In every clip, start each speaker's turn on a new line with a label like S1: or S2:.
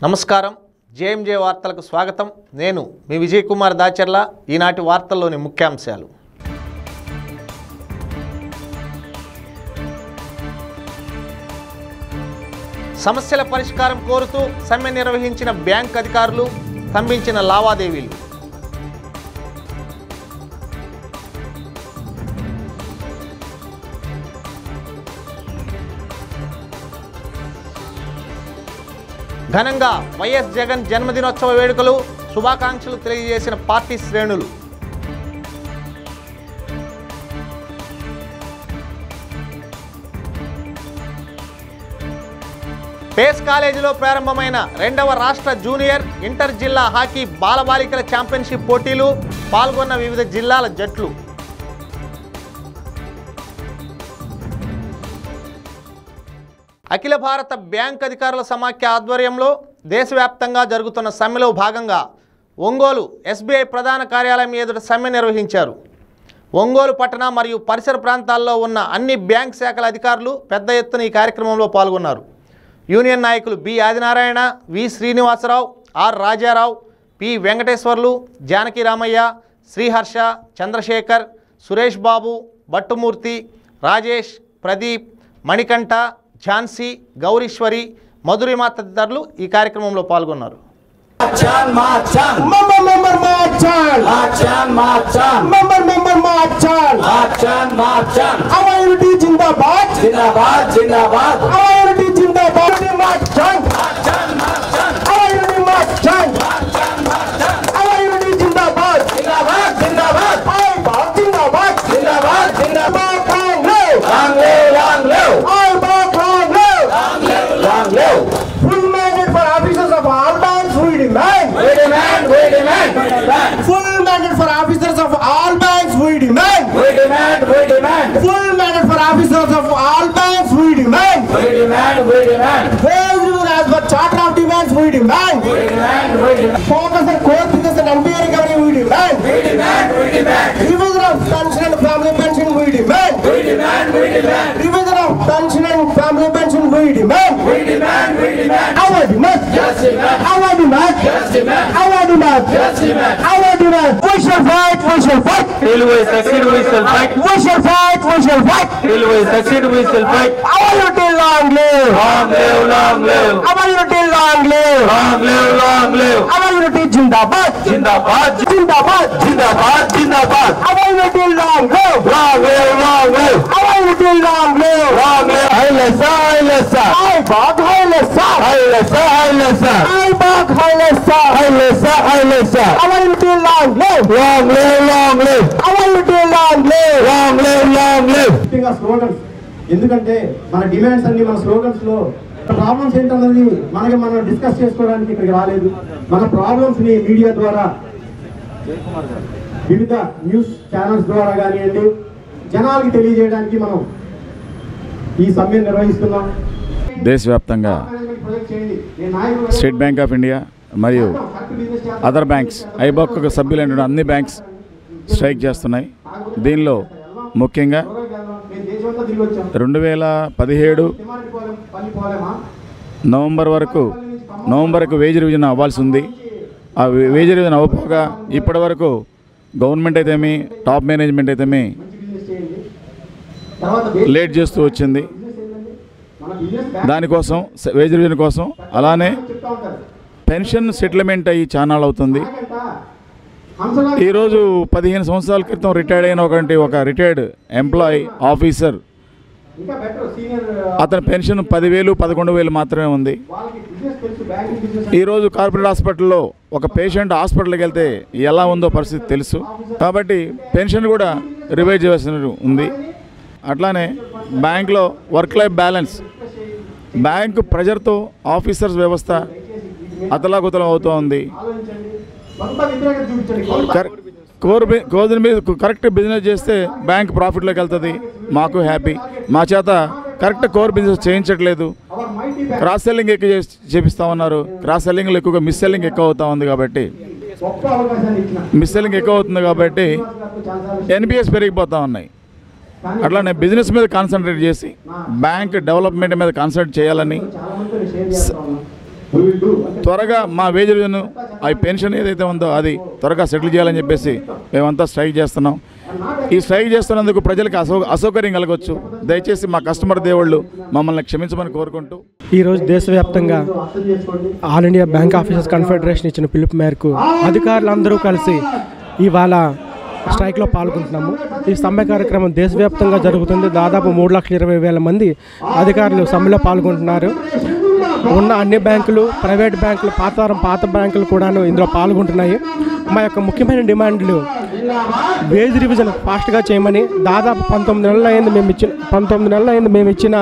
S1: నమస్కారం జేఎంజే వార్తలకు స్వాగతం నేను మీ విజయ్ కుమార్ దాచర్ల ఈనాటి వార్తల్లోని ముఖ్యాంశాలు సమస్యల పరిష్కారం కోరుతూ సమ్మె నిర్వహించిన బ్యాంక్ అధికారులు స్తంభించిన లావాదేవీలు ఘనంగా వైఎస్ జగన్ జన్మదినోత్సవ వేడుకలు శుభాకాంక్షలు తెలియజేసిన పార్టీ శ్రేణులు పేస్ కాలేజీలో ప్రారంభమైన రెండవ రాష్ట్ర జూనియర్ ఇంటర్ జిల్లా హాకీ బాలబాలికల ఛాంపియన్షిప్ పోటీలు పాల్గొన్న వివిధ జిల్లాల జట్లు అఖిల భారత బ్యాంక్ అధికారుల సమాఖ్య ఆధ్వర్యంలో దేశవ్యాప్తంగా జరుగుతున్న సమ్మెలో భాగంగా ఒంగోలు ఎస్బీఐ ప్రధాన కార్యాలయం ఎదుట సమ్మె నిర్వహించారు ఒంగోలు పట్టణ మరియు పరిసర ప్రాంతాల్లో ఉన్న అన్ని బ్యాంక్ శాఖల అధికారులు పెద్ద ఎత్తున ఈ కార్యక్రమంలో పాల్గొన్నారు యూనియన్ నాయకులు B Adinarayana V Srinivasarao R Rajarao P Venkateswarlu Janaki Ramaiah Sriharsha Chandrasekhar Suresh Babu Bhattumurthy Rajesh Pradeep Manikanta Jhansi Gowriswari Madhurima తదితరులు ఈ కార్యక్రమంలో పాల్గొన్నారు
S2: Marchan, marchan,
S3: Member, member, marchan!
S2: marchan, marchan,
S3: Member, member, marchan!
S2: marchan, marchan.
S3: Our unity Jindabad!
S2: Jindabad, Jindabad.
S3: Our unity Jindabad! Unity marchan!
S2: Marchan, marchan,
S3: Our unity marchan!
S2: marchan, marchan.
S3: Our unity Jindabad!
S2: Jindabad, Jindabad,
S3: I Bharat Jindabad!
S2: Jindabad, Jindabad.
S3: Back long live!
S2: Long live, long live,
S3: I back long live!
S2: long live, long live.
S3: Full mandate for officers of all banks we demand!
S2: We demand, we demand, we demand,
S3: Full mandate for officers of all banks we demand!
S2: we demand, we demand,
S3: Full mandate for officers of all banks we demand!
S2: we demand, we demand,
S3: Wage review as per charter of demands we demand!
S2: we demand, we demand,
S3: Focus on core business and MBA recovery we demand!
S2: we demand, we demand,
S3: Revision of pension and family pension we demand!
S2: we demand, we demand,
S3: Revision of pension and family pension we demand!
S2: we demand, we demand.
S3: Our demand!
S2: Just demand,
S3: Our demand!
S2: just demand,
S3: Our demand!
S2: just demand.
S3: Our demand! We shall fight! We shall fight!
S4: Till we succeed, we shall fight.
S3: We shall fight! We shall fight!
S4: Till we succeed, we shall fight.
S3: Our unity long live!
S4: Long live, long live.
S3: Our unity long live!
S4: Long live, long live.
S3: Our unity Jindabad!
S4: Jindabad,
S3: Jindabad!
S4: Jindabad, Jindabad.
S3: Our unity long live!
S4: Long live, long live.
S3: Our unity long live!
S4: Long live. Hailasa, Hailasa.
S3: I bought Hailasa!
S4: Hailasa, Hailasa.
S3: I bought Hailasa!
S4: Hailasa, Hailasa.
S3: Our unity long live!
S4: Long live, long live.
S3: Our unity long live!
S4: Long live, long live.
S5: ముఖ్యంగా slogans ఎందుకంటే మన demands అన్ని మన slogans లో problems ఏంటన్నది మనకి మనం discuss చేసుకోవడానికి ఇక్కడికి రాలేదు మన ప్రాబ్లమ్స్ ని మీడియా ద్వారా వివిధ న్యూస్ ఛానల్స్ ద్వారా కానివ్వండి జనాలకి తెలియజేయడానికి మనం ఈ సమ్మె నిర్వహిస్తున్నాం
S6: దేశవ్యాప్తంగా స్టేట్ బ్యాంక్ ఆఫ్ ఇండియా మరియు అదర్ బ్యాంక్స్ ఐబాక్ సభ్యులైన అన్ని బ్యాంక్స్ స్ట్రైక్ చేస్తున్నాయి దీనిలో ముఖ్యంగా రెండు వేల పదిహేడు నవంబర్ వరకు నవంబర్కు వేజ్ రివిజన్ అవ్వాల్సి ఉంది ఆ వే- వేజ్ రివిజన్ అవ్వకపోగా ఇప్పటి వరకు గవర్నమెంట్ అయితేమి టాప్ మేనేజ్మెంట్ అయితేమి లేట్ చేస్తూ వచ్చింది దానికోసం స- వేజ్ రివిజన్ కోసం అలానే పెన్షన్ సెటిల్మెంట్ అయ్యి చానాలు అవుతుంది ఈరోజు పదిహేను సంవత్సరాల క్రితం రిటైర్డ్ అయిన ఒకటి ఒక రిటైర్డ్ ఎంప్లాయీ ఆఫీసర్
S5: ఇంకా బెటర్ సీనియర్
S6: అతని పెన్షన్ పదివేలు పదకొండు వేలు మాత్రమే ఉంది
S5: వాళ్ళకి బిజినెస్ తెలుసు బ్యాంకింగ్ బిజినెస్
S6: ఈరోజు కార్పొరేట్ హాస్పిటల్లో ఒక పేషెంట్ హాస్పిటల్కి వెళ్తే ఎలా ఉందో పరిస్థితి తెలుసు కాబట్టి పెన్షన్ కూడా రివైజ్ చేయాల్సి ఉంది అట్లానే బ్యాంక్లో వర్క్ లైఫ్ బ్యాలెన్స్ బ్యాంకు ప్రెజర్తో ఆఫీసర్స్ వ్యవస్థ అతలాకుతలం అవుతూ ఉంది
S5: కొంత వ్యతిరేకత చూపించండి కొంత
S6: కరెక్ట్ కోర్ బి- కోర్ మీద కరెక్ట్ బిజినెస్ చేస్తే బ్యాంక్ ప్రాఫిట్లోకి వెళ్తుంది మాకు హ్యాపీ మా చేత కరెక్ట్ కోర్ బిజినెస్ చేయించట్లేదు
S5: అవర్ మైటీ
S6: క్రాస్ సెల్లింగ్ ఎక్కువ చేసి- చేపిస్తా ఉన్నారు క్రాస్ సెల్లింగ్లో ఎక్కువగా మిస్ సెల్లింగ్ ఎక్కువ అవుతా ఉంది కాబట్టి
S5: గొప్ప అవకాశాన్ని ఇచ్చిన
S6: మిస్ సెల్లింగ్ ఎక్కువ అవుతుంది కాబట్టి
S5: చాలాసార్లు
S6: ఎన్పిఎస్ పెరిగిపోతూ ఉన్నాయి అట్లానే బిజినెస్ మీద కాన్సన్ట్రేట్ చేసి బ్యాంక్ డెవలప్మెంట్ మీద కాన్సన్ట్రేట్ చేయాలని
S5: చాలా మందితో షేర్ చేస్తా ఉన్నాం We will do.
S6: త్వరగా మా వేజ్ రివిజన్ ఆ పెన్షన్ ఏదైతే ఉందో అది త్వరగా సెటిల్ చేయాలని చెప్పేసి మేమంతా స్ట్రైక్ చేస్తున్నాం ఈ స్ట్రైక్ చేస్తున్నందుకు ప్రజలకు అసౌ అసౌకర్యం కలగవచ్చు దయచేసి మా కస్టమర్ దేవుళ్ళు మమ్మల్ని క్షమించమని కోరుకుంటూ
S7: ఈరోజు దేశవ్యాప్తంగా
S5: అర్థం చేసుకోండి
S7: All India Bank Officers Confederation ఇచ్చిన పిలుపు మేరకు అధికారులందరూ కలిసి ఇవాళ స్ట్రైక్లో పాల్గొంటున్నాము ఈ సమ్మె కార్యక్రమం దేశవ్యాప్తంగా జరుగుతుంది దాదాపు మూడు లక్షల ఇరవై వేల మంది అధికారులు సమ్మెలో పాల్గొంటున్నారు ఉన్న అన్ని బ్యాంకులు ప్రైవేట్ బ్యాంకులు పాతరం పాత బ్యాంకులు కూడాను ఇందులో పాల్గొంటున్నాయి మా యొక్క ముఖ్యమైన డిమాండ్లు వేజ్ రివిజన్ ఫాస్ట్గా చేయమని దాదాపు పంతొమ్మిది నెలలు అయింది మేము ఇచ్చిన పంతొమ్మిది నెలలు అయింది మేము ఇచ్చిన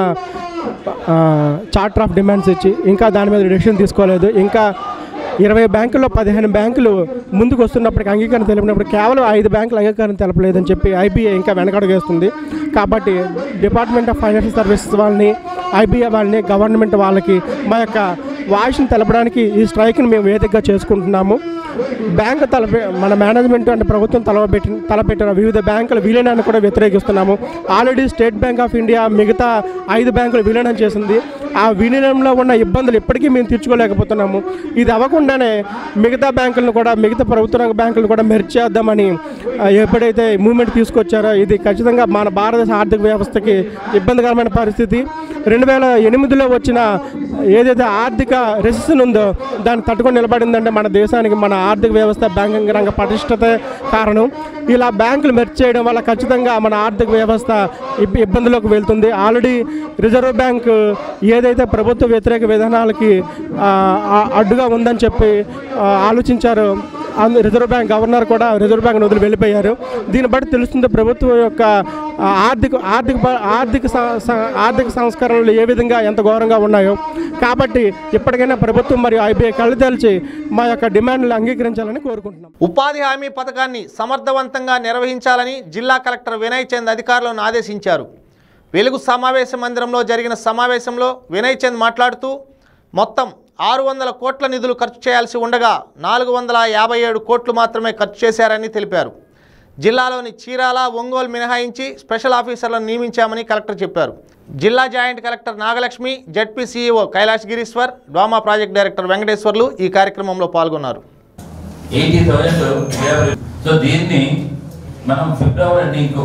S7: చార్టర్ ఆఫ్ డిమాండ్స్ ఇచ్చి ఇంకా దాని మీద డెసిషన్ తీసుకోలేదు ఇంకా ఇరవై బ్యాంకుల్లో పదిహేను బ్యాంకులు ముందుకు వస్తున్నప్పటికీ అంగీకారం తెలిపినప్పుడు కేవలం ఐదు బ్యాంకులు అంగీకారం తెలపలేదని చెప్పి ఐబీఐ ఇంకా వెనకడుగేస్తుంది కాబట్టి డిపార్ట్మెంట్ ఆఫ్ ఫైనాన్షియల్ సర్వీసెస్ వాళ్ళని ఐబీఐ వాళ్ళని గవర్నమెంట్ వాళ్ళకి మా యొక్క వాయిస్ని తెలపడానికి ఈ స్ట్రైక్ని మేము వేదికగా చేసుకుంటున్నాము బ్యాంకు తలపే మన మేనేజ్మెంట్ అంటే ప్రభుత్వం తలపెట్టిన తలపెట్టిన వివిధ బ్యాంకుల విలీనాన్ని కూడా వ్యతిరేకిస్తున్నాము already State Bank of India మిగతా ఐదు బ్యాంకులు విలీనం చేసింది ఆ విలీనంలో ఉన్న ఇబ్బందులు ఇప్పటికీ మేము తీర్చుకోలేకపోతున్నాము ఇది అవ్వకుండానే మిగతా బ్యాంకులను కూడా మిగతా ప్రభుత్వ రంగ బ్యాంకులను కూడా మెర్జ్ చేద్దామని ఆ, ఎప్పుడైతే మూమెంట్ తీసుకొచ్చారో ఇది ఖచ్చితంగా మన భారతదేశ ఆర్థిక వ్యవస్థకి ఇబ్బందికరమైన పరిస్థితి రెండు వేల ఎనిమిదిలో వచ్చిన ఏదైతే ఆర్థిక రెసిషన్ ఉందో దాన్ని తట్టుకొని నిలబడిందంటే మన దేశానికి మన ఆర్థిక వ్యవస్థ బ్యాంకింగ్ రంగ పటిష్టత కారణం ఇలా బ్యాంకులు మెర్జ్ చేయడం వల్ల ఖచ్చితంగా మన ఆర్థిక వ్యవస్థ ఇబ్- ఇబ్బందులోకి వెళ్తుంది ఆల్రెడీ రిజర్వ్ బ్యాంక్ ఏదైతే ప్రభుత్వ వ్యతిరేక విధానాలకి ఆ, ఆ, అడ్డుగా ఉందని చెప్పి ఆ, ఆలోచించారో అందు రిజర్వ్ బ్యాంక్ గవర్నర్ కూడా రిజర్వ్ బ్యాంక్ వదిలి వెళ్ళిపోయారు దీన్ని బట్టి తెలుస్తుంది ప్రభుత్వం యొక్క ఆ, ఆర్థిక ఆర్థిక ప- ఆర్థిక స- స- ఆర్థిక సంస్కరణలు ఏ విధంగా ఎంత ఘోరంగా ఉన్నాయో కాబట్టి ఇప్పటికైనా ప్రభుత్వం మరియు ఐబీఐ కళ్ళు తెలిచి మా యొక్క డిమాండ్లు అంగీకరించాలని కోరుకుంటున్నాం
S1: ఉపాధి హామీ పథకాన్ని సమర్థవంతంగా నిర్వహించాలని జిల్లా కలెక్టర్ వినయ్ చంద్ అధికారులను ఆదేశించారు వెలుగు సమావేశ మందిరంలో జరిగిన సమావేశంలో వినయ్ చంద్ మాట్లాడుతూ మొత్తం ఆరు వందల కోట్ల నిధులు ఖర్చు చేయాల్సి ఉండగా నాలుగు వందల యాభై ఏడు కోట్లు మాత్రమే ఖర్చు చేశారని తెలిపారు జిల్లాలోని చీరాల ఒంగోలు మినహాయించి స్పెషల్ ఆఫీసర్లను నియమించామని కలెక్టర్ చెప్పారు జిల్లా joint collector Nagalakshmi ZP CEO Kailash Gireeshwar DWMA project director Venkateswarlu ఈ కార్యక్రమంలో పాల్గొన్నారు
S8: ఎయిటీ థౌజండ్ సో దీన్ని మనం ఫిబ్రవరి ఎండింగ్కు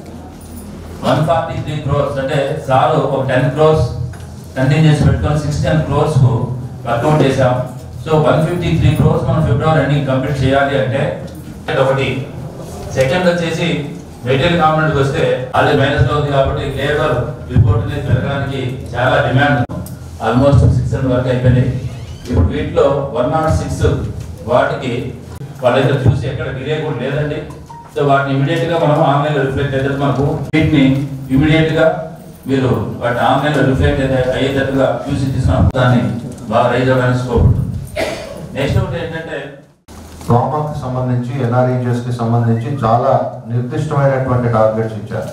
S8: వన్ ఫార్టీ త్రీ క్రోర్స్ అంటే సార్ ఒక టెన్ క్రోర్స్ కంటిన్యూ చేసి పెట్టుకొని సిక్స్ టెన్ క్రోర్స్కు వర్కౌట్ చేసాం so one fifty three crores మనం ఫిబ్రవరి ఎండింగ్ కంప్లీట్ చేయాలి అంటే ఒకటి సెకండ్ వచ్చేసి మెటీరియల్ కాంపౌండ్కి వస్తే అది మైనస్ లో ఉంది కాబట్టి లేబర్ రిపోర్ట్ అనేది పెరగడానికి చాలా డిమాండ్ ఆల్మోస్ట్ సిక్స్ హండ్రెడ్ వరకు అయిపోయింది ఇప్పుడు వీటిలో వన్ నాట్ సిక్స్ వాటికి వాళ్ళ దగ్గర చూసి ఎక్కడ డిలే కూడా లేదండి సో వాటిని ఇమీడియట్ గా మనం ఆన్లైన్ లో రిఫ్లెక్ట్ అయితే మనకు వీటిని ఇమీడియట్ గా మీరు వాటిని ఆన్లైన్ లో రిఫ్లెక్ట్ అయ్యేటట్టుగా చూసి తీసుకున్నాం దాన్ని బాగా రైజ్ అవ్వడానికి స్కోప్ ఉంటుంది నెక్స్ట్ ఒకటి ఏంటంటే
S9: ట్రామాకి సంబంధించి ఎన్ఆర్ఈజెస్ కి సంబంధించి చాలా నిర్దిష్టమైనటువంటి టార్గెట్స్ ఇచ్చారు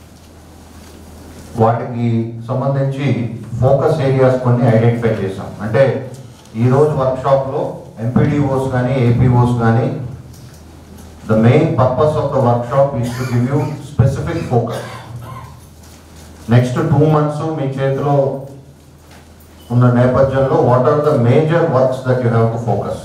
S9: వాటికి సంబంధించి ఫోకస్ ఏరియాస్ కొన్ని ఐడెంటిఫై చేశాం అంటే ఈ రోజు వర్క్షాప్ లో ఎంపీడీఓస్ కానీ ఏపీఓస్ కానీ the main purpose of the workshop is to give you specific focus next two months మీ చేతిలో ఉన్న నేపథ్యంలో what are the major works that you have to focus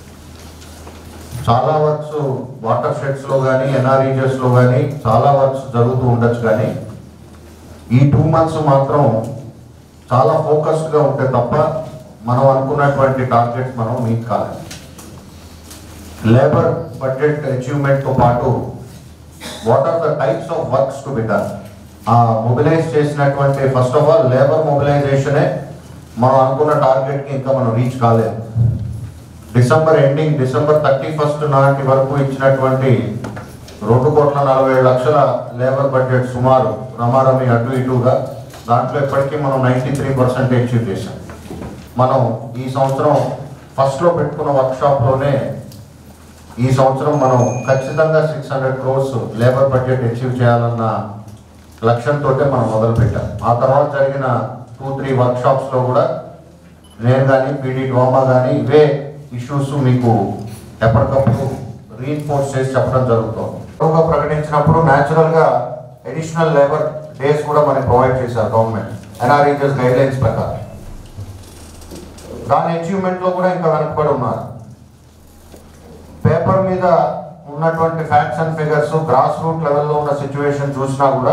S9: చాలా వర్క్స్ వాటర్ షెడ్స్ లో కానీ ఎన్ఆర్ఈజెస్ లో కానీ చాలా వర్క్స్ జరుగుతూ ఉండొచ్చు కానీ ఈ టూ మంత్స్ మాత్రం చాలా ఫోకస్డ్ గా ఉంటే తప్ప మనం అనుకున్నటువంటి టార్గెట్స్ మనం మీట్ కాలేదు లేబర్ బడ్జెట్ అచీవ్మెంట్ తో పాటు what are the types of works to be done ఆ మొబిలైజ్ చేసినటువంటి ఫస్ట్ ఆఫ్ ఆల్ లేబర్ మొబిలైజేషనే మనం అనుకున్న టార్గెట్ కి ఇంకా మనం రీచ్ కాలేదు December ending December thirty first నాటి వరకు ఇచ్చినటువంటి రెండు కోట్ల నలభై ఏడు లక్షల లేబర్ బడ్జెట్ సుమారు రమారమి అటు ఇటుగా దాంట్లో ఇప్పటికీ మనం నైంటీ త్రీ పర్సెంట్ అచీవ్ చేశాం మనం ఈ సంవత్సరం ఫస్ట్లో పెట్టుకున్న వర్క్షాప్లోనే ఈ సంవత్సరం మనం ఖచ్చితంగా six hundred crores labour budget achieve చేయాలన్న లక్ష్యంతో మనం మొదలుపెట్టాం ఆ తర్వాత జరిగిన టూ త్రీ వర్క్షాప్స్లో కూడా నేను కానీ పీడీ డ్వామా కానీ ఇవే ఇష్యూస్ మీకు ఎప్పటికప్పుడు రీఇన్ఫోర్స్ చేసి చెప్పడం జరుగుతుంది త్వరగా ప్రకటించినప్పుడు న్యాచురల్ గా అడిషనల్ లేబర్ డేస్ కూడా మనకి ప్రొవైడ్ చేశారు గవర్నమెంట్ ఎన్ఆర్ఈజెస్ గైడ్ లైన్స్ ప్రకారం దాని అచీవ్మెంట్లో కూడా ఇంకా వెనకబడి ఉన్నారు పేపర్ మీద ఉన్నటువంటి facts and figures grass root లెవెల్లో ఉన్న సిచ్యువేషన్ చూసినా కూడా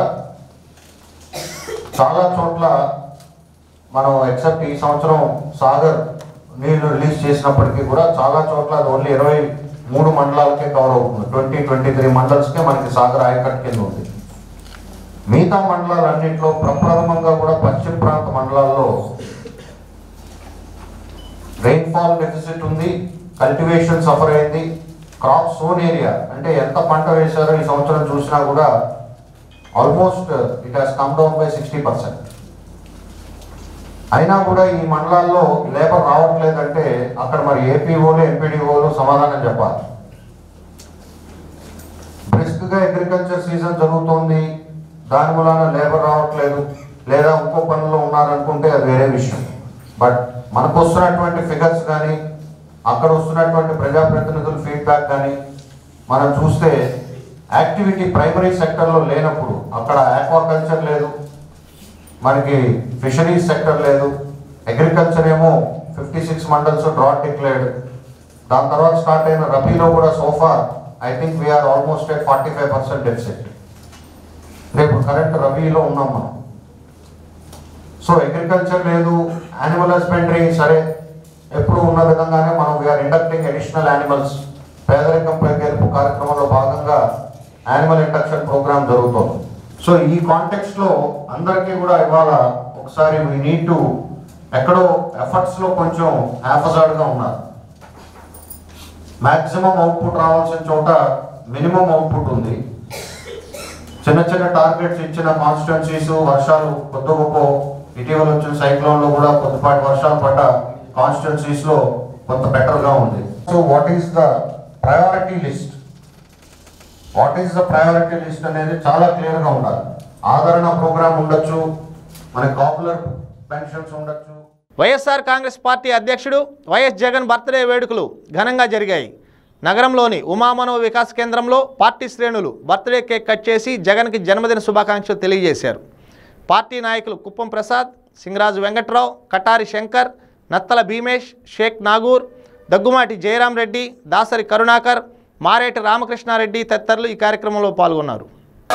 S9: చాలా చోట్ల మనం ఎక్సెప్ట్ ఈ సంవత్సరం సాగర్ నీళ్లు రిలీజ్ చేసినప్పటికీ కూడా చాలా చోట్ల అది ఓన్లీ ఇరవై మూడు మండలాలకే కవర్ అవుతుంది ట్వంటీ ట్వంటీ త్రీ మండల్స్కే మనకి సాగర్ ఆయకట్ కింద ఉంది మిగతా మండలాలన్నింటిలో ప్రప్రథమంగా కూడా పశ్చిమ ప్రాంత మండలాల్లో రెయిన్ఫాల్ డెఫిసిట్ ఉంది కల్టివేషన్ సఫర్ అయింది క్రాప్ సోన్ ఏరియా అంటే ఎంత పంట వేశారో ఈ సంవత్సరం చూసినా కూడా almost it has come down by sixty percent అయినా కూడా ఈ మండలాల్లో లేబర్ రావట్లేదంటే అక్కడ మరి ఏపీఓలు ఎంపీడీఓలు సమాధానం చెప్పాలి బ్రిస్క్ గా అగ్రికల్చర్ సీజన్ జరుగుతోంది దాని మూలాన లేబర్ రావట్లేదు లేదా ఇంకో పనుల్లో ఉన్నారనుకుంటే అది వేరే విషయం బట్ మనకు వస్తున్నటువంటి ఫిగర్స్ కానీ అక్కడ వస్తున్నటువంటి ప్రజాప్రతినిధుల ఫీడ్బ్యాక్ కానీ మనం చూస్తే యాక్టివిటీ ప్రైమరీ సెక్టర్లో లేనప్పుడు అక్కడ ఆక్వాకల్చర్ లేదు మనకి ఫిషరీస్ సెక్టర్ లేదు అగ్రికల్చర్ ఏమో fifty six mandals drought declared దాని తర్వాత స్టార్ట్ అయిన రబీలో కూడా so far I think we're almost at forty five percent deficit రేపు కరెంట్ రబీలో ఉన్నాం మనం సో అగ్రికల్చర్ లేదు యానిమల్ హస్బెండరీ సరే ఎప్పుడు ఉన్న విధంగానే మనం వీఆర్ ఇండక్టింగ్ అడిషనల్ యానిమల్స్ పేదరికంపై గెలుపు కార్యక్రమంలో భాగంగా యానిమల్ ఇండక్షన్ ప్రోగ్రామ్ జరుగుతోంది సో ఈ కాంటెక్స్ట్ లో అందరికీ కూడా ఇవాళ ఒకసారి వీ నీడ్ టు ఎక్కడో ఎఫర్ట్స్ లో కొంచెం హ్యాఫజార్డ్ గా ఉన్నారు మాక్సిమం అవుట్పుట్ రావాల్సిన చోట మినిమం అవుట్పుట్ ఉంది చిన్న చిన్న టార్గెట్స్ ఇచ్చిన కాన్స్టిట్యున్సీస్ వర్షాలు కొద్ది గొప్ప ఇటీవల వచ్చిన సైక్లోన్ లో కూడా కొద్దిపాటి వర్షాలు పడ్డ కాన్స్టిట్యున్సీస్ లో కొంత బెటర్ గా ఉంది so what is the priority list what is the priority list అనేది చాలా క్లియర్ గా ఉండాలి ఆదరణ ప్రోగ్రామ్ ఉండొచ్చు మనకి పాపులర్ పెన్షన్స్ ఉండొచ్చు
S1: వైఎస్ఆర్ కాంగ్రెస్ పార్టీ అధ్యక్షుడు వైఎస్ జగన్ బర్త్డే వేడుకలు ఘనంగా జరిగాయి నగరంలోని ఉమామనో వికాస్ కేంద్రంలో పార్టీ శ్రేణులు బర్త్డే కేక్ కట్ చేసి జగన్కి జన్మదిన శుభాకాంక్షలు తెలియజేశారు పార్టీ నాయకులు కుప్పం ప్రసాద్ సింగరాజు వెంకట్రావు కటారి శంకర్ నత్తల భీమేష్ షేక్ నాగూర్ దగ్గుమాటి జయరాం రెడ్డి దాసరి కరుణాకర్ మారేటి రామకృష్ణారెడ్డి తదితరులు ఈ కార్యక్రమంలో పాల్గొన్నారు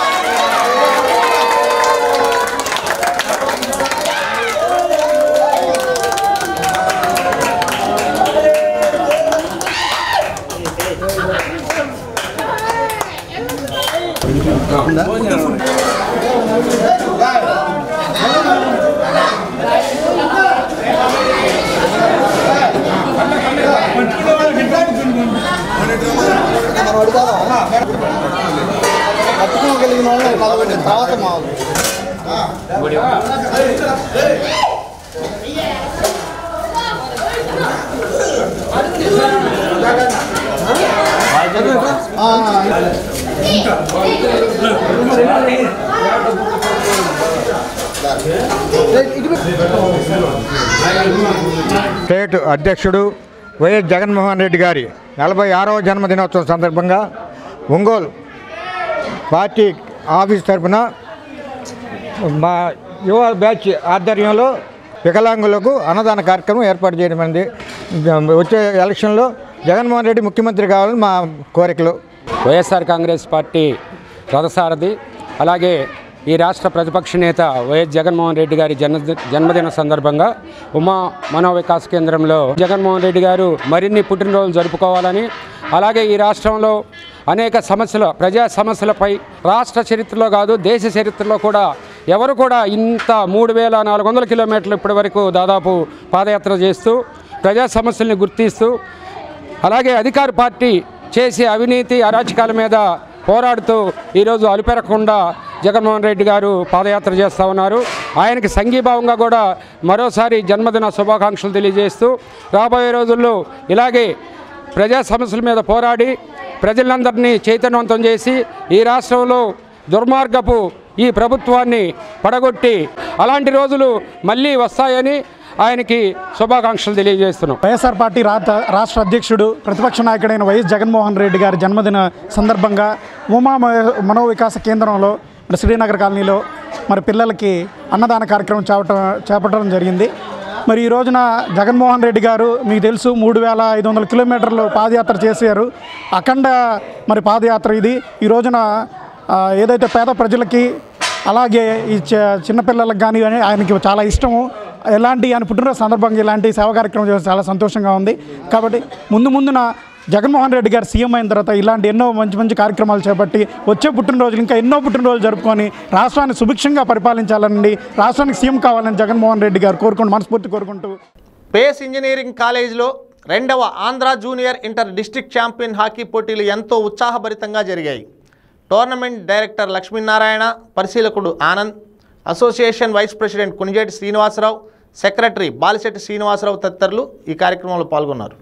S10: స్టేట్ అధ్యక్షుడు వైఎస్ జగన్మోహన్ రెడ్డి గారి నలభై ఆరవ జన్మదినోత్సవం సందర్భంగా ఒంగోలు పార్టీ ఆఫీస్ తరఫున మా యువ బ్యాచ్ ఆధ్వర్యంలో వికలాంగులకు అన్నదాన కార్యక్రమం ఏర్పాటు చేయడం అనేది వచ్చే ఎలక్షన్లో జగన్మోహన్ రెడ్డి ముఖ్యమంత్రి కావాలని మా కోరికలు
S11: వైఎస్ఆర్ కాంగ్రెస్ పార్టీ రథసారథి అలాగే ఈ రాష్ట్ర ప్రతిపక్ష నేత వైఎస్ జగన్మోహన్ రెడ్డి గారి జన్మ జన్మదిన సందర్భంగా ఉమా మనో వికాస్ కేంద్రంలో జగన్మోహన్ రెడ్డి గారు మరిన్ని పుట్టినరోజులు జరుపుకోవాలని అలాగే ఈ రాష్ట్రంలో అనేక సమస్యలు ప్రజా సమస్యలపై రాష్ట్ర చరిత్రలో కాదు దేశ చరిత్రలో కూడా ఎవరు కూడా ఇంత మూడు వేల నాలుగు వందల కిలోమీటర్లు ఇప్పటి వరకు దాదాపు పాదయాత్ర చేస్తూ ప్రజా సమస్యల్ని గుర్తిస్తూ అలాగే అధికార పార్టీ చేసే అవినీతి అరాచకాల మీద పోరాడుతూ ఈరోజు అలుపెరగకుండా జగన్మోహన్ రెడ్డి గారు పాదయాత్ర చేస్తూ ఉన్నారు ఆయనకి సంఘీభావంగా కూడా మరోసారి జన్మదిన శుభాకాంక్షలు తెలియజేస్తూ రాబోయే రోజుల్లో ఇలాగే ప్రజా సమస్యల మీద పోరాడి ప్రజలందరినీ చైతన్యవంతం చేసి ఈ రాష్ట్రంలో దుర్మార్గపు ఈ ప్రభుత్వాన్ని పడగొట్టి అలాంటి రోజులు మళ్ళీ వస్తాయని ఆయనకి శుభాకాంక్షలు తెలియజేస్తున్నాం
S12: వైఎస్ఆర్ పార్టీ రాత రాష్ట్ర అధ్యక్షుడు ప్రతిపక్ష నాయకుడైన వైఎస్ జగన్మోహన్ రెడ్డి గారి జన్మదిన సందర్భంగా ఉమా మ- మనో వికాస కేంద్రంలో మరి శ్రీనగర్ కాలనీలో మరి పిల్లలకి అన్నదాన కార్యక్రమం చేపట్టడం చేపట్టడం జరిగింది మరి ఈ రోజున జగన్మోహన్ రెడ్డి గారు మీకు తెలుసు మూడు వేల ఐదు వందల కిలోమీటర్లు పాదయాత్ర చేశారు అఖండ మరి పాదయాత్ర ఇది ఈ రోజున ఆ, ఏదైతే పేద ప్రజలకి అలాగే ఈ చ- చిన్నపిల్లలకు కానీ అని ఆయనకి చాలా ఇష్టము ఎలాంటి ఆయన పుట్టినరోజు సందర్భంగా ఇలాంటి సేవా కార్యక్రమం చేయడం చాలా సంతోషంగా ఉంది కాబట్టి ముందు ముందున జగన్మోహన్ రెడ్డి గారు సీఎం అయిన తర్వాత ఇలాంటి ఎన్నో మంచి మంచి కార్యక్రమాలు చేపట్టి వచ్చే పుట్టినరోజులు ఇంకా ఎన్నో పుట్టినరోజులు జరుపుకొని రాష్ట్రాన్ని సుభిక్షంగా పరిపాలించాలని రాష్ట్రానికి సీఎం కావాలని జగన్మోహన్ రెడ్డి గారు కోరుకుంటూ మనస్ఫూర్తి కోరుకుంటూ
S1: పేస్ ఇంజనీరింగ్ కాలేజీలో రెండవ Andhra junior inter district champion hockey పోటీలు ఎంతో ఉత్సాహభరితంగా జరిగాయి టోర్నమెంట్ డైరెక్టర్ లక్ష్మీనారాయణ పరిశీలకుడు Anand association vice president Kunijeti Srinivasarao secretary Balisetti Srinivasarao తదితరులు ఈ కార్యక్రమంలో పాల్గొన్నారు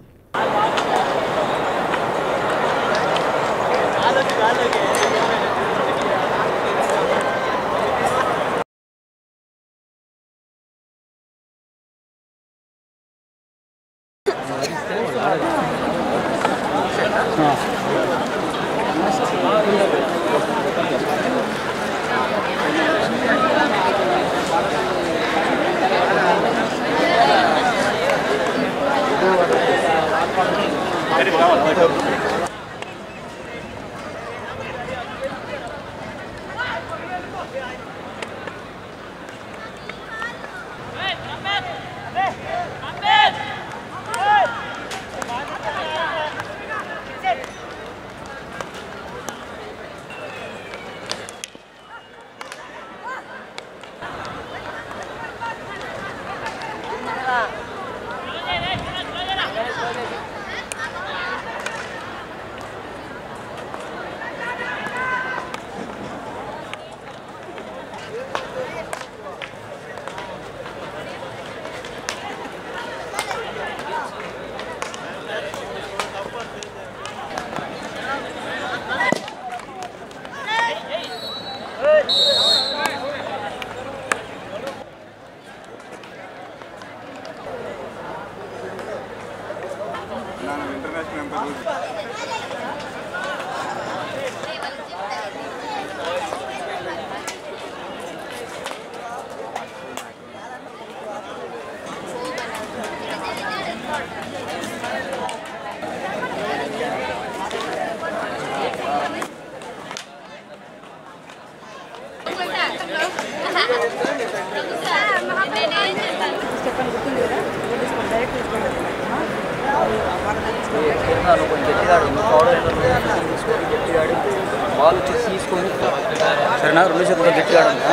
S13: బాల్ తీసుకొని సరేనా రెండు చేతులు గట్టిగా ఆడండి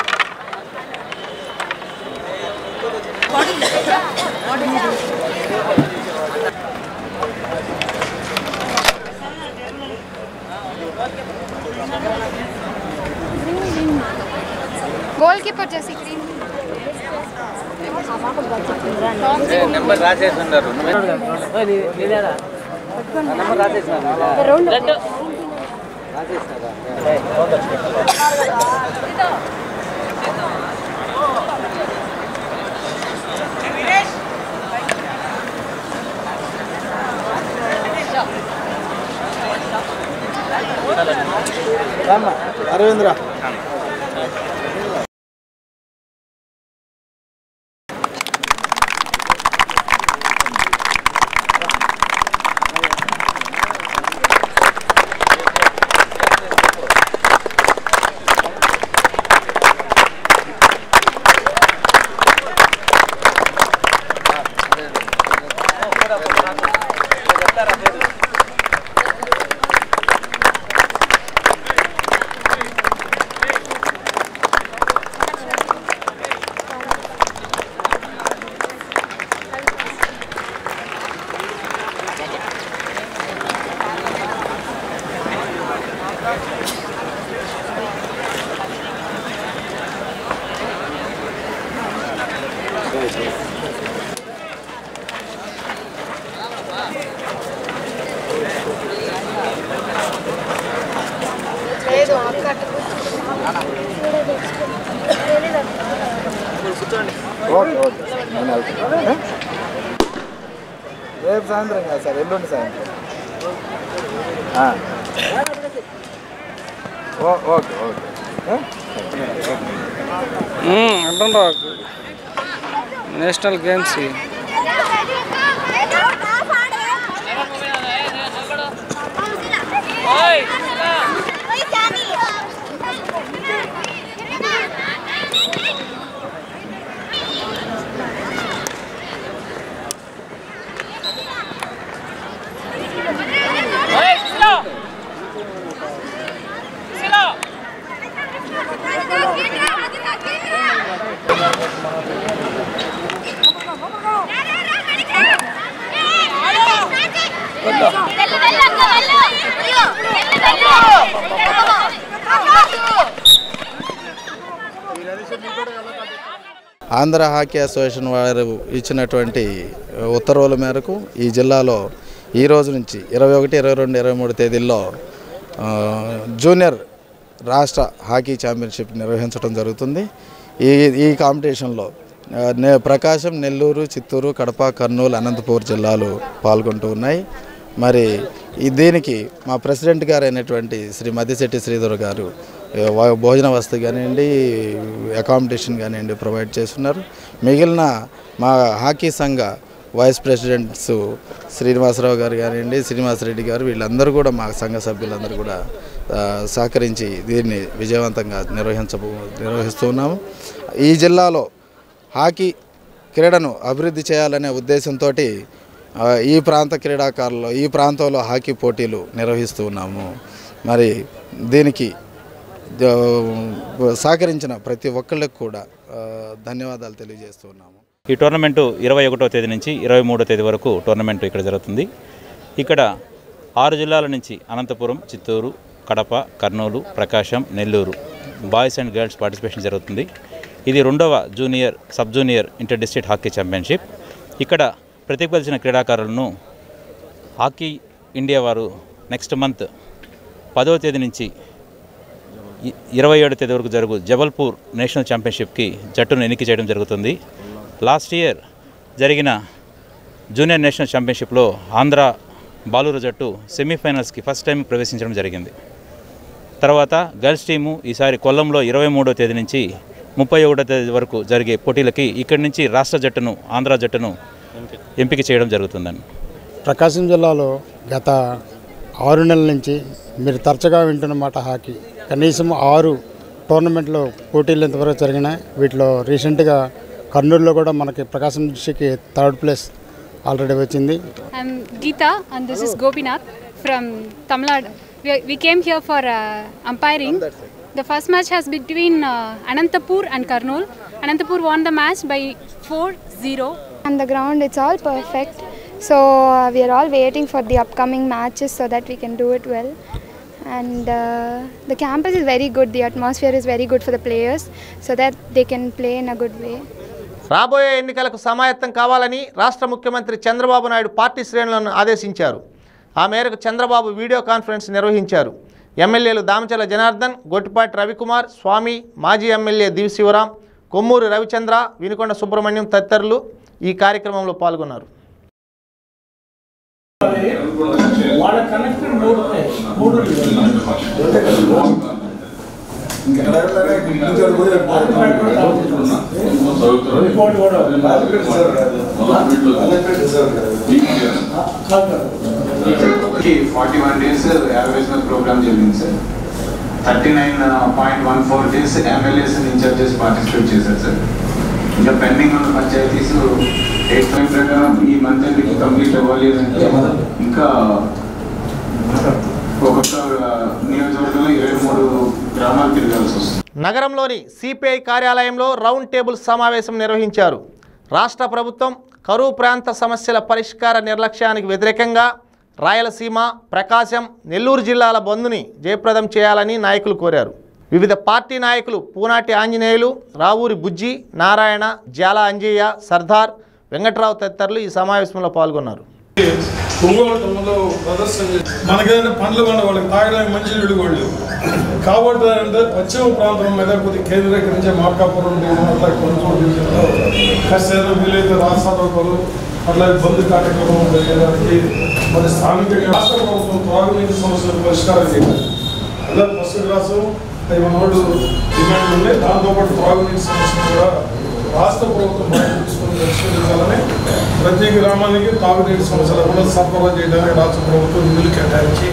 S14: గోల్ కీపర్ చేసి గ్రీన్
S13: నెంబర్ రాసేస్తున్నారు నెంబర్ రాసేస్తున్నారు
S3: అరవింద్ర
S14: లేదు అక్క
S3: ఓకే ఓకే నేను వెళ్తాను రేపు సాయంత్రం కాదు సార్ ఎల్లుండి సాయంత్రం ఆ. ఓ ఓకే ఓకే ఆ?
S13: అంటుండ్రా national games
S15: Andhra hockey association వారు ఇచ్చినటువంటి ఉత్తర్వుల మేరకు ఈ జిల్లాలో ఈ రోజు నుంచి ఇరవై ఒకటి ఇరవై రెండు ఇరవై మూడు తేదీల్లో ఆ, జూనియర్ రాష్ట్ర హాకీ ఛాంపియన్షిప్ నిర్వహించడం జరుగుతుంది ఈ ఈ కాంపిటీషన్లో ఆ, నే- ప్రకాశం నెల్లూరు చిత్తూరు కడప కర్నూలు అనంతపూర్ జిల్లాలు పాల్గొంటూ ఉన్నాయి మరి ఈ దీనికి మా ప్రెసిడెంట్ గారు అయినటువంటి శ్రీ మద్దిశెట్టి శ్రీధర్ గారు ఏ, వా- భోజన వసతి కానివ్వండి అకామిడేషన్ కానివ్వండి ప్రొవైడ్ చేస్తున్నారు మిగిలిన మా హాకీ సంఘ వైస్ ప్రెసిడెంట్స్ శ్రీనివాసరావు గారు కానివ్వండి శ్రీనివాసరెడ్డి గారు వీళ్ళందరూ కూడా మా సంఘ సభ్యులందరూ కూడా ఆ, సహకరించి దీన్ని విజయవంతంగా నిర్వహించబో నిర్వహిస్తూ ఉన్నాము ఈ జిల్లాలో హాకీ క్రీడను అభివృద్ధి చేయాలనే ఉద్దేశంతో ఈ ప్రాంత క్రీడాకారులు ఈ ప్రాంతంలో హాకీ పోటీలు నిర్వహిస్తూ ఉన్నాము మరి దీనికి ద- సహకరించిన ప్రతి ఒక్కళ్ళకి కూడా ఆ, ధన్యవాదాలు తెలియజేస్తూ ఉన్నాము
S16: ఈ టోర్నమెంటు ఇరవై ఒకటో తేదీ నుంచి ఇరవై మూడో తేదీ వరకు టోర్నమెంటు ఇక్కడ జరుగుతుంది ఇక్కడ ఆరు జిల్లాల నుంచి Anantapur Chittoor Kadapa Kurnool Prakasam Nellore boys and girls participation జరుగుతుంది ఇది రెండవ junior sub junior inter district hockey championship ఇక్కడ ప్రతిపాదించిన క్రీడాకారులను హాకీ ఇండియా వారు నెక్స్ట్ మంత్ పదవ తేదీ నుంచి ఇ- ఇరవై ఏడు తేదీ వరకు జరుగు జబల్పూర్ నేషనల్ ఛాంపియన్షిప్కి జట్టును ఎన్నిక చేయడం జరుగుతుంది లాస్ట్ ఇయర్ జరిగిన జూనియర్ నేషనల్ ఛాంపియన్షిప్లో ఆంధ్ర బాలుర జట్టు సెమీఫైనల్స్కి ఫస్ట్ టైం ప్రవేశించడం జరిగింది తర్వాత గర్ల్స్ టీము ఈసారి కొల్లంలో ఇరవై మూడో తేదీ నుంచి ముప్పై ఒకటో తేదీ వరకు జరిగే పోటీలకి ఇక్కడి నుంచి రాష్ట్ర జట్టును ఆంధ్ర జట్టును ఎంపిక చేయడం జరుగుతుందని
S17: ప్రకాశం జిల్లాలో గత ఆరు నెలల నుంచి మీరు తరచుగా వింటున్న మాట హాకీ కనీసం ఆరు టోర్నమెంట్లో పోటీలు ఇంతవరకు జరిగినాయి వీటిలో రీసెంట్గా కర్నూలులో కూడా మనకి ప్రకాశం డిస్టిక్కి థర్డ్ ప్లేస్ ఆల్రెడీ వచ్చింది
S14: I'm Geeta and this is Gopinath from Tamil Nadu. We, we came here for uh, umpiring. The first match has between uh, Anantapur and Karnool. Anantapur won the match by 4-0.
S18: On the ground, it's all perfect. So uh, we are all waiting for the upcoming matches so that we can do it well. And uh, the campus is very good. The atmosphere is very good for the players, so that they can play in a good way.
S1: రాబోయే ఎన్నికలకు సమాయత్తం కావాలని రాష్ట్ర ముఖ్యమంత్రి Chandrababu Naidu party శ్రేణులను ఆదేశించారు ఆ మేరకు Chandrababu video conference నిర్వహించారు ఎమ్మెల్యేలు దామచల జనార్దన్ గొట్టిపాటి రవికుమార్ స్వామి మాజీ ఎమ్మెల్యే దివ్ శివరాం కొమ్మూరు రవిచంద్ర వినుకొండ సుబ్రహ్మణ్యం తదితరులు ఈ కార్యక్రమంలో పాల్గొన్నారు
S2: వాళ్ళ కనెక్టెడ్ మూడు ఉన్నాయి మూడు రిపోర్ట్ కూడా
S19: forty one days average programme జరిగింది sir thirty nine point one four days MLAs incharges participate చేశారు సార్ ఇంకా పెండింగ్ ఉన్న పంచాయతీస్ ఎయిట్ ఫైవ్ ప్రకారం ఈ మంత్ ఎండ్కి కంప్లీట్ అవ్వాలి అంటే ఇంకా ఒక్కొక్క నియోజకవర్గంలో ఇరవై మూడు గ్రామాలు తిరగాల్సి వస్తుంది
S1: నగరంలోని సిపిఐ కార్యాలయంలో రౌండ్ టేబుల్ సమావేశం నిర్వహించారు రాష్ట్ర ప్రభుత్వం కరువు ప్రాంత సమస్యల పరిష్కార నిర్లక్ష్యానికి వ్యతిరేకంగా రాయలసీమ ప్రకాశం నెల్లూరు జిల్లాల బంద్ని జయప్రదం చేయాలని నాయకులు కోరారు వివిధ పార్టీ నాయకులు పూనాటి ఆంజనేయులు రావూరి బుజ్జి నారాయణ జాల అంజయ్య సర్దార్ వెంకట్రావు తదితరులు ఈ సమావేశంలో పాల్గొన్నారు
S20: ఒంగోలు తమ్ములో ప్రదర్శన చేసి మనకేదైనా పండ్లు పండు వాళ్ళకి తాగడానికి మంచి నీళ్ళు కూడా లేవు కాబట్టి అంటే పశ్చిమ ప్రాంతం మీద కొద్దిగా కేంద్రీకరించే మార్కాపురం దిగువ అట్లా కొన్ని చోట్ల చేశారు. కాస్త ఏదో వీలైతే రాష్ట్రాలు అట్లా బంధు కార్యక్రమం చేయడానికి మరి స్థానికంగా రాష్ట్ర ప్రభుత్వం త్రాగునీటి సమస్యలు పరిష్కారం చేయాలి అదే పసుపు రాసం మన వాళ్ళు డిమాండ్ ఉన్నాయి దాంతోపాటు త్రాగునీటి సమస్యలు కూడా రాష్ట్ర ప్రభుత్వం బాధ్యత తీసుకొని పరిష్కరించాలని ప్రతి గ్రామానికి తాగునీటి సమస్యలు కూడా సరఫరా చేయడానికి రాష్ట్ర ప్రభుత్వం నిధులు కేటాయించి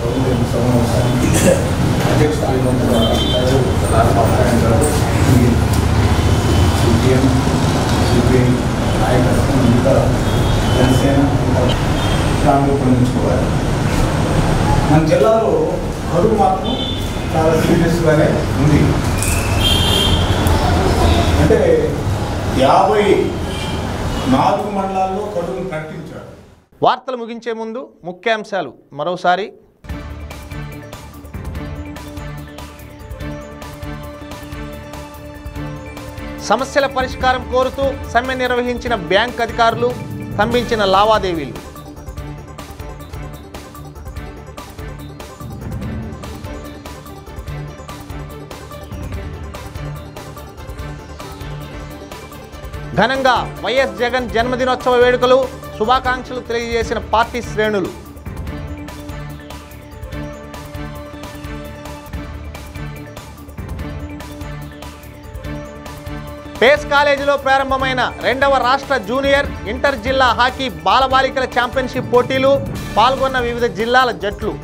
S19: సిపిఎం సిపిఐ నాయకత్వం ఇంకా జనసేన స్ట్రాంగ్గా పొందించుకోవాలి మన జిల్లాలో కరువు మాత్రం చాలా సీరియస్గానే ఉంది అంటే యాభై నాలుగు మండలాల్లో కరువును ప్రకటించారు
S1: వార్తలు ముగించే ముందు ముఖ్యాంశాలు మరోసారి సమస్యల పరిష్కారం కోరుతూ సమ్మె నిర్వహించిన బ్యాంక్ అధికారులు స్తంభించిన లావాదేవీలు ఘనంగా వైఎస్ జగన్ జన్మదినోత్సవ వేడుకలు శుభాకాంక్షలు తెలియజేసిన పార్టీ శ్రేణులు పేస్ కాలేజీలో ప్రారంభమైన రెండవ రాష్ట్ర జూనియర్ ఇంటర్ జిల్లా హాకీ బాలబాలికల ఛాంపియన్షిప్ పోటీలు పాల్గొన్న వివిధ జిల్లాల జట్లు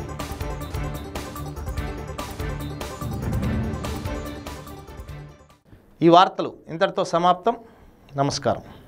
S1: ఈ వార్తలు ఇంతటితో సమాప్తం నమస్కారం